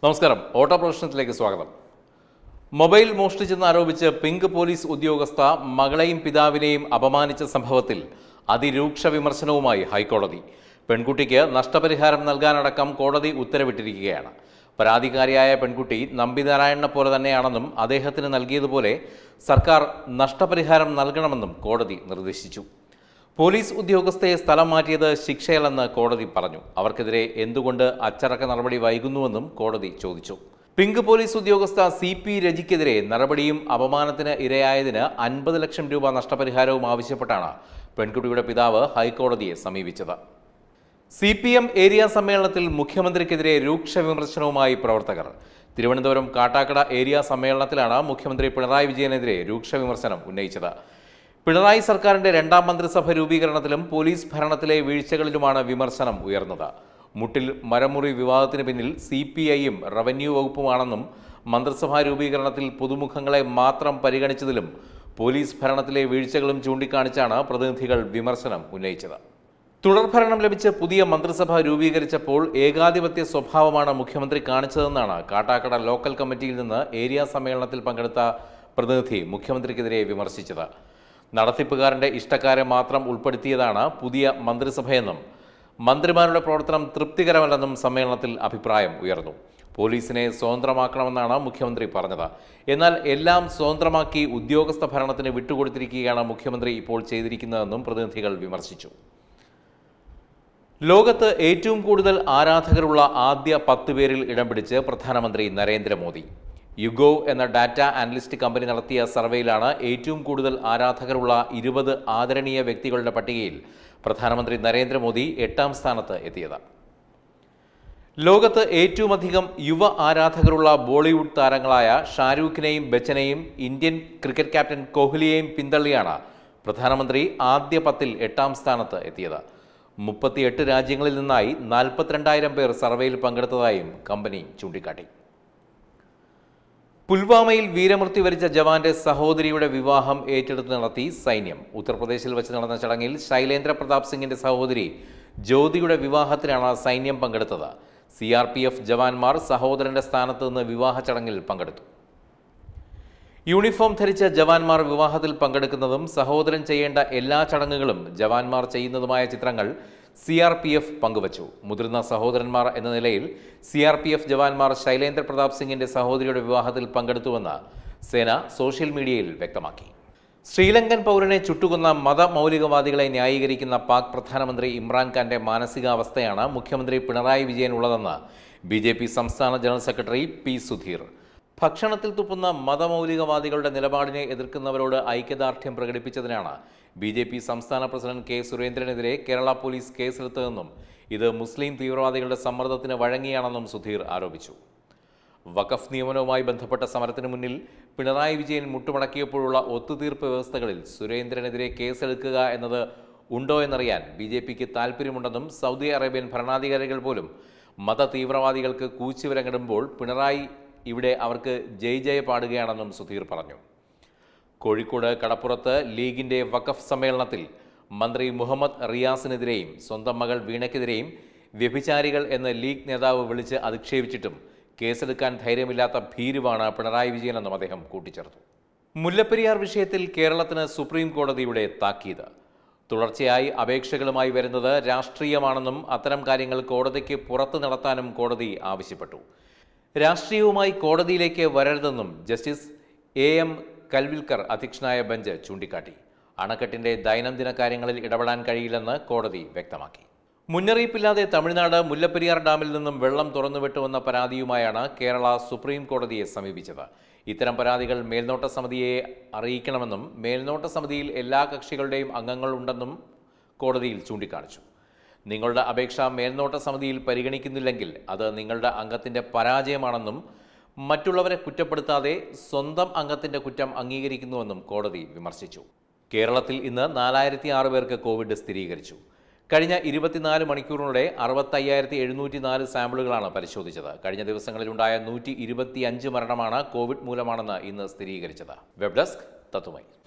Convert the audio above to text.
നമസ്കാരം ഓട്ടോ പ്രശ്നത്തിലേക്ക് സ്വാഗതം മൊബൈൽ മോഷ്ടിച്ചെന്ന് ആരോപിച്ച് പിങ്ക് പോലീസ് ഉദ്യോഗസ്ഥ മകളെയും പിതാവിനെയും അപമാനിച്ച സംഭവത്തിൽ അതിരൂക്ഷ വിമർശനവുമായി ഹൈക്കോടതി പെൺകുട്ടിക്ക് നഷ്ടപരിഹാരം നൽകാനടക്കം കോടതി ഉത്തരവിട്ടിരിക്കുകയാണ് പരാതിക്കാരിയായ പെൺകുട്ടി നമ്പിനാരായണനെ പോലെ തന്നെയാണെന്നും അദ്ദേഹത്തിന് നൽകിയതുപോലെ സർക്കാർ നഷ്ടപരിഹാരം നൽകണമെന്നും കോടതി നിർദ്ദേശിച്ചു പോലീസ് ഉദ്യോഗസ്ഥയെ സ്ഥലം മാറ്റിയത് ശിക്ഷയല്ലെന്ന് കോടതി പറഞ്ഞു അവർക്കെതിരെ എന്തുകൊണ്ട് അച്ചടക്ക നടപടി വൈകുന്നുവെന്നും കോടതി ചോദിച്ചു പിങ്ക് പോലീസ് ഉദ്യോഗസ്ഥ സി പി രജിക്കെതിരെ നടപടിയും അപമാനത്തിന് ഇരയായതിന് അൻപത് ലക്ഷം രൂപ നഷ്ടപരിഹാരവും ആവശ്യപ്പെട്ടാണ് പെൺകുട്ടിയുടെ പിതാവ് ഹൈക്കോടതിയെ സമീപിച്ചത് സി പി എം ഏരിയ സമ്മേളനത്തിൽ മുഖ്യമന്ത്രിക്കെതിരെ രൂക്ഷ വിമർശനവുമായി പ്രവർത്തകർ തിരുവനന്തപുരം കാട്ടാക്കട ഏരിയ സമ്മേളനത്തിലാണ് മുഖ്യമന്ത്രി പിണറായി വിജയനെതിരെ രൂക്ഷ വിമർശനം ഉന്നയിച്ചത് പിണറായി സർക്കാരിന്റെ രണ്ടാം മന്ത്രിസഭ രൂപീകരണത്തിലും പോലീസ് ഭരണത്തിലെ വീഴ്ചകളിലുമാണ് വിമർശനം ഉയർന്നത് മുട്ടിൽ മരമുറി വിവാദത്തിന് പിന്നിൽ സി പി ഐയും റവന്യൂ വകുപ്പുമാണെന്നും മന്ത്രിസഭാ രൂപീകരണത്തിൽ പുതുമുഖങ്ങളെ മാത്രം പരിഗണിച്ചതിലും പോലീസ് ഭരണത്തിലെ വീഴ്ചകളും ചൂണ്ടിക്കാണിച്ചാണ് പ്രതിനിധികൾ വിമർശനം ഉന്നയിച്ചത് തുടർഭരണം ലഭിച്ച് പുതിയ മന്ത്രിസഭ രൂപീകരിച്ചപ്പോൾ ഏകാധിപത്യ സ്വഭാവമാണ് മുഖ്യമന്ത്രി കാണിച്ചതെന്നാണ് കാട്ടാക്കട ലോക്കൽ കമ്മിറ്റിയിൽ നിന്ന് ഏരിയ സമ്മേളനത്തിൽ പങ്കെടുത്ത പ്രതിനിധി മുഖ്യമന്ത്രിക്കെതിരെ വിമർശിച്ചത് നടത്തിപ്പുകാരന്റെ ഇഷ്ടക്കാരെ മാത്രം ഉൾപ്പെടുത്തിയതാണ് പുതിയ മന്ത്രിസഭയെന്നും മന്ത്രിമാരുടെ പ്രവർത്തനം തൃപ്തികരമല്ലെന്നും സമ്മേളനത്തിൽ അഭിപ്രായം ഉയർന്നു പോലീസിനെ സ്വതന്ത്രമാക്കണമെന്നാണ് മുഖ്യമന്ത്രി പറഞ്ഞത് എന്നാൽ എല്ലാം സ്വതന്ത്രമാക്കി ഉദ്യോഗസ്ഥ ഭരണത്തിന് വിട്ടുകൊടുത്തിരിക്കുകയാണ് മുഖ്യമന്ത്രി ഇപ്പോൾ ചെയ്തിരിക്കുന്നതെന്നും പ്രതിനിധികൾ വിമർശിച്ചു ലോകത്ത് ഏറ്റവും കൂടുതൽ ആരാധകരുള്ള ആദ്യ പത്ത് പേരിൽ ഇടം പിടിച്ച് പ്രധാനമന്ത്രി നരേന്ദ്രമോദി യുഗോ എന്ന ഡാറ്റ അനലിസ്റ്റ് കമ്പനി നടത്തിയ സർവേയിലാണ് ഏറ്റവും കൂടുതൽ ആരാധകരുള്ള ഇരുപത് ആദരണീയ വ്യക്തികളുടെ പട്ടികയിൽ പ്രധാനമന്ത്രി നരേന്ദ്രമോദി എട്ടാം സ്ഥാനത്ത് എത്തിയത് ലോകത്ത് ഏറ്റവും അധികം യുവ ആരാധകരുള്ള ബോളിവുഡ് താരങ്ങളായ ഷാരൂഖിനെയും ബച്ചനെയും ഇന്ത്യൻ ക്രിക്കറ്റ് ക്യാപ്റ്റൻ കോഹ്ലിയെയും പിന്തള്ളിയാണ് പ്രധാനമന്ത്രി ആദ്യ പത്തിൽ എട്ടാം സ്ഥാനത്ത് എത്തിയത് മുപ്പത്തിയെട്ട് രാജ്യങ്ങളിൽ നിന്നായി നാൽപ്പത്തിരണ്ടായിരം പേർ സർവേയിൽ പങ്കെടുത്തതായും കമ്പനി ചൂണ്ടിക്കാട്ടി പുൽവാമയിൽ വീരമൃത്യു വരിച്ച ജവാന്റെ സഹോദരിയുടെ വിവാഹം ഏറ്റെടുത്ത് നടത്തി സൈന്യം ഉത്തർപ്രദേശിൽ വെച്ച് നടന്ന ചടങ്ങിൽ ശൈലേന്ദ്ര പ്രതാപ് സിംഗിന്റെ സഹോദരി ജ്യോതിയുടെ വിവാഹത്തിലാണ് സൈന്യം പങ്കെടുത്തത് സി ആർ പി എഫ് ജവാന്മാർ സഹോദരന്റെ സ്ഥാനത്ത് നിന്ന് വിവാഹ ചടങ്ങിൽ പങ്കെടുത്തു യൂണിഫോം ധരിച്ച ജവാന്മാർ വിവാഹത്തിൽ പങ്കെടുക്കുന്നതും സഹോദരൻ ചെയ്യേണ്ട എല്ലാ ചടങ്ങുകളും ജവാന്മാർ ചെയ്യുന്നതുമായ ചിത്രങ്ങൾ സി ആർ പി എഫ് പങ്കുവച്ചു മുതിർന്ന സഹോദരന്മാർ എന്ന നിലയിൽ സി ആർ പി എഫ് ജവാന്മാർ ശൈലേന്ദ്ര പ്രതാപ് സിംഗിന്റെ സഹോദരിയുടെ വിവാഹത്തിൽ പങ്കെടുത്തുവെന്ന് സേന സോഷ്യൽ മീഡിയയിൽ വ്യക്തമാക്കി ശ്രീലങ്കൻ പൗരനെ ചുട്ടുകൊന്ന മതമൗലികവാദികളെ ന്യായീകരിക്കുന്ന പാക് പ്രധാനമന്ത്രി ഇമ്രാൻഖാന്റെ മാനസികാവസ്ഥയാണ് മുഖ്യമന്ത്രി പിണറായി വിജയൻ ഉള്ളതെന്ന് ബി ജെ പി സംസ്ഥാന ജനറൽ സെക്രട്ടറി പി സുധീർ ഭക്ഷണത്തിൽ തുപ്പുന്ന മതമൗലികവാദികളുടെ നിലപാടിനെ എതിർക്കുന്നവരോട് ഐക്യദാർഢ്യം പ്രകടിപ്പിച്ചതിനാണ് ബി ജെ പി സംസ്ഥാന പ്രസിഡന്റ് കെ സുരേന്ദ്രനെതിരെ കേരള പോലീസ് കേസെടുത്തതെന്നും ഇത് മുസ്ലിം തീവ്രവാദികളുടെ സമ്മർദ്ദത്തിന് വഴങ്ങിയാണെന്നും സുധീർ ആരോപിച്ചു വഖഫ് നിയമനവുമായി ബന്ധപ്പെട്ട സമരത്തിന് മുന്നിൽ പിണറായി വിജയൻ മുട്ടുമടക്കിയപ്പോഴുള്ള ഒത്തുതീർപ്പ് വ്യവസ്ഥകളിൽ സുരേന്ദ്രനെതിരെ കേസെടുക്കുക എന്നത് ഉണ്ടോ എന്നറിയാൻ ബി ജെ പിക്ക് താൽപ്പര്യമുണ്ടെന്നും സൗദി അറേബ്യൻ ഭരണാധികാരികൾ പോലും മത തീവ്രവാദികൾക്ക് കൂച്ചുവിലങ്ങിടുമ്പോൾ പിണറായി ഇവിടെ അവർക്ക് ജയ് ജയ പാടുകയാണെന്നും സുധീർ പറഞ്ഞു കോഴിക്കോട് കടപ്പുറത്ത് ലീഗിന്റെ വഖഫ് സമ്മേളനത്തിൽ മന്ത്രി മുഹമ്മദ് റിയാസിനെതിരെയും സ്വന്തം മകൾ വീണയ്ക്കെതിരെയും വ്യഭിചാരികൾ എന്ന് ലീഗ് നേതാവ് വിളിച്ച് അധിക്ഷേപിച്ചിട്ടും കേസെടുക്കാൻ ധൈര്യമില്ലാത്ത ഭീരുവാണ് പിണറായി വിജയനെന്നും അദ്ദേഹം കൂട്ടിച്ചേർത്തു മുല്ലപ്പെരിയാർ വിഷയത്തിൽ കേരളത്തിന് സുപ്രീം കോടതിയുടെ താക്കീത് തുടർച്ചയായി അപേക്ഷകളുമായി വരുന്നത് രാഷ്ട്രീയമാണെന്നും അത്തരം കാര്യങ്ങൾ കോടതിക്ക് പുറത്ത് നടത്താനും കോടതി ആവശ്യപ്പെട്ടു രാഷ്ട്രീയവുമായി കോടതിയിലേക്ക് വരരുതെന്നും ജസ്റ്റിസ് എ എം കൽവിൽക്കർ അധ്യക്ഷനായ ബെഞ്ച് ചൂണ്ടിക്കാട്ടി അണക്കെട്ടിന്റെ ദൈനംദിന കാര്യങ്ങളിൽ ഇടപെടാൻ കഴിയില്ലെന്ന് കോടതി വ്യക്തമാക്കി മുന്നറിയിപ്പില്ലാതെ തമിഴ്നാട് മുല്ലപ്പെരിയാർ ഡാമിൽ നിന്നും വെള്ളം തുറന്നുവിട്ടുവെന്ന പരാതിയുമായാണ് കേരള സുപ്രീം കോടതിയെ സമീപിച്ചത് ഇത്തരം പരാതികൾ മേൽനോട്ട സമിതിയെ അറിയിക്കണമെന്നും മേൽനോട്ട സമിതിയിൽ എല്ലാ കക്ഷികളുടെയും അംഗങ്ങളുണ്ടെന്നും കോടതിയിൽ ചൂണ്ടിക്കാണിച്ചു നിങ്ങളുടെ അപേക്ഷ മേൽനോട്ട സമിതിയിൽ പരിഗണിക്കുന്നില്ലെങ്കിൽ അത് നിങ്ങളുടെ അംഗത്തിന്റെ പരാജയമാണെന്നും മറ്റുള്ളവരെ കുറ്റപ്പെടുത്താതെ സ്വന്തം അംഗത്തിന്റെ കുറ്റം അംഗീകരിക്കുന്നുവെന്നും കോടതി വിമർശിച്ചു കേരളത്തിൽ ഇന്ന് നാലായിരത്തി ആറ് പേർക്ക് കോവിഡ് സ്ഥിരീകരിച്ചു കഴിഞ്ഞ ഇരുപത്തിനാല് മണിക്കൂറിനിടെ അറുപത്തയ്യായിരത്തി എഴുന്നൂറ്റി നാല് സാമ്പിളുകളാണ് പരിശോധിച്ചത് കഴിഞ്ഞ ദിവസങ്ങളിലുണ്ടായ നൂറ്റി ഇരുപത്തിയഞ്ച് മരണമാണ് കോവിഡ് മൂലമാണെന്ന് ഇന്ന് സ്ഥിരീകരിച്ചത് വെബ് ഡെസ്ക് തത്തുമൈ